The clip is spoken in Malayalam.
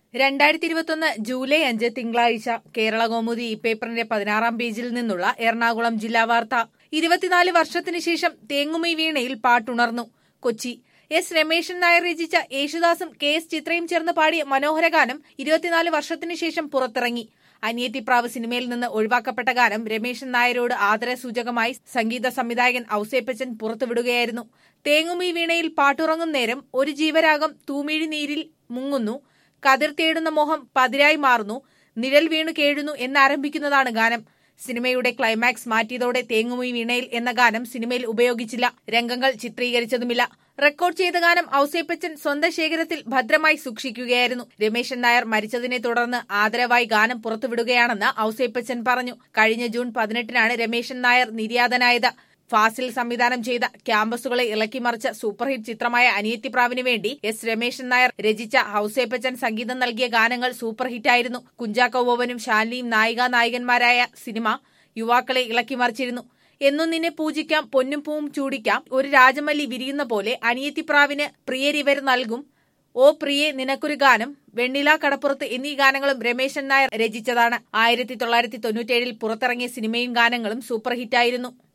രണ്ടായിരത്തി ഇരുപത്തൊന്ന് ജൂലൈ അഞ്ച് തിങ്കളാഴ്ച കേരള കൗമുദി ഈ പേപ്പറിന്റെ പതിനാറാം പേജിൽ നിന്നുള്ള എറണാകുളം ജില്ലാ വാർത്ത ഇരുപത്തിനാല് വർഷത്തിനു ശേഷം തേങ്ങുമൈ വീണയിൽ പാട്ടുണർന്നു കൊച്ചി എസ് രമേശൻ നായർ രചിച്ച യേശുദാസും കെ എസ് ചിത്രയും ചേർന്ന് പാടിയ മനോഹര ഗാനം ഇരുപത്തിനാല് വർഷത്തിനു ശേഷം പുറത്തിറങ്ങി അനിയത്തിപ്രാവ് സിനിമയിൽ നിന്ന് ഒഴിവാക്കപ്പെട്ട ഗാനം രമേശൻ നായരോട് ആദരസൂചകമായി സംഗീത സംവിധായകൻ ഔസേപ്പച്ചൻ പുറത്തുവിടുകയായിരുന്നു തേങ്ങുമീ വീണയിൽ പാട്ടുറങ്ങും നേരം ഒരു ജീവരാഗം തൂമിഴി നീരിൽ മുങ്ങുന്നു കതിർ തേടുന്ന മോഹം പതിരായി മാറുന്നു നിഴൽ വീണു കേഴുന്നു എന്നാരംഭിക്കുന്നതാണ് ഗാനം സിനിമയുടെ ക്ലൈമാക്സ് മാറ്റിയതോടെ തേങ്ങുമീ വീണയിൽ എന്ന ഗാനം സിനിമയിൽ ഉപയോഗിച്ചില്ല രംഗങ്ങൾ ചിത്രീകരിച്ചതുമില്ല റെക്കോർഡ് ചെയ്ത ഗാനം ഔസേപ്പച്ചൻ സ്വന്തം ശേഖരത്തിൽ ഭദ്രമായി സൂക്ഷിക്കുകയായിരുന്നു രമേശൻ നായർ മരിച്ചതിനെ തുടർന്ന് ആദരവായി ഗാനം പുറത്തുവിടുകയാണെന്ന് ഔസേപ്പച്ചൻ പറഞ്ഞു കഴിഞ്ഞ ജൂൺ പതിനെട്ടിനാണ് രമേശൻ നായർ നിര്യാതനായത് ഫാസിൽ സംവിധാനം ചെയ്ത ക്യാമ്പസുകളെ ഇളക്കിമറിച്ച സൂപ്പർഹിറ്റ് ചിത്രമായ അനിയത്തിപ്രാവിന് വേണ്ടി എസ് രമേശൻ നായർ രചിച്ച ഹൌസേപ്പച്ചൻ സംഗീതം നൽകിയ ഗാനങ്ങൾ സൂപ്പർഹിറ്റായിരുന്നു കുഞ്ചാക്കോ ബോബനും ശാലിനിയും നായികാ നായകന്മാരായ സിനിമ യുവാക്കളെ ഇളക്കിമറിച്ചിരുന്നു എന്നും നിന്നെ പൂജിക്കാം പൊന്നും പൂവും ചൂടിക്കാം ഒരു രാജമല്ലി വിരിയുന്ന പോലെ അനിയത്തിപ്രാവിന് പ്രിയരിവർ നൽകും ഓ പ്രിയെ നിനക്കൊരു ഗാനം വെണ്ണില കടപ്പുറത്ത് എന്നീ ഗാനങ്ങളും രമേശൻ നായർ രചിച്ചതാണ് ആയിരത്തി തൊള്ളായിരത്തി തൊണ്ണൂറ്റേഴിൽ പുറത്തിറങ്ങിയ സിനിമയും ഗാനങ്ങളും സൂപ്പർ ഹിറ്റായിരുന്നു